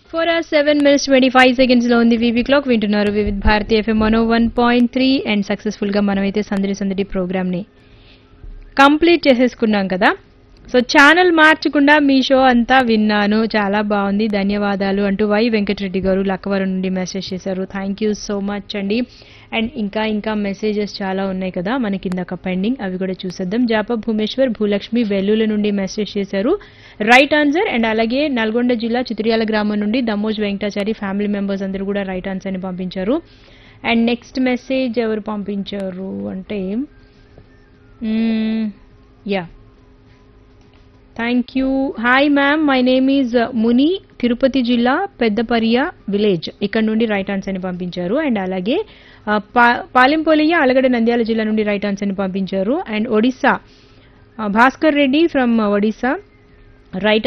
four or seven minutes twenty five seconds లో ఉంది V V clock వింటున్నారు వివిధ్ భారతి ఎఫ్ఎం మనో one point three and successful గా మనమైతే సందడి సందడి ప్రోగ్రామ్ ని కంప్లీట్ చేసేసుకున్నాం కదా సో ఛానల్ మార్చకుండా మీ షో అంతా విన్నాను చాలా బాగుంది ధన్యవాదాలు అంటూ వై వెంకటరెడ్డి గారు లక్కవరం నుండి మెసేజ్ చేశారు థ్యాంక్ యూ సో మచ్ అండి అండ్ ఇంకా ఇంకా మెసేజెస్ చాలా ఉన్నాయి కదా మనకి ఇందాక పెండింగ్ అవి కూడా చూసేద్దాం జాప భూమేశ్వర్ భూలక్ష్మి వెల్లుల నుండి మెసేజ్ చేశారు రైట్ ఆన్సర్ అండ్ అలాగే నల్గొండ జిల్లా చిత్రియాల గ్రామం నుండి దమ్మోజ్ వెంకటాచారి ఫ్యామిలీ మెంబర్స్ అందరూ కూడా రైట్ ఆన్సర్ ని పంపించారు అండ్ నెక్స్ట్ మెసేజ్ ఎవరు పంపించారు అంటే yeah thank you hi ma'am my name is Muni Tirupati జిల్లా పెద్దపరియా విలేజ్ ఇక్కడ నుండి రైట్ ఆన్సర్ ని పంపించారు అండ్ అలాగే ఆ, పా- పాలెంపోలియ అలగడ నంద్యాల జిల్లా నుండి రైట్ ఆన్సర్ ని పంపించారు and Odisha ah, Bhaskar Reddy from Odisha right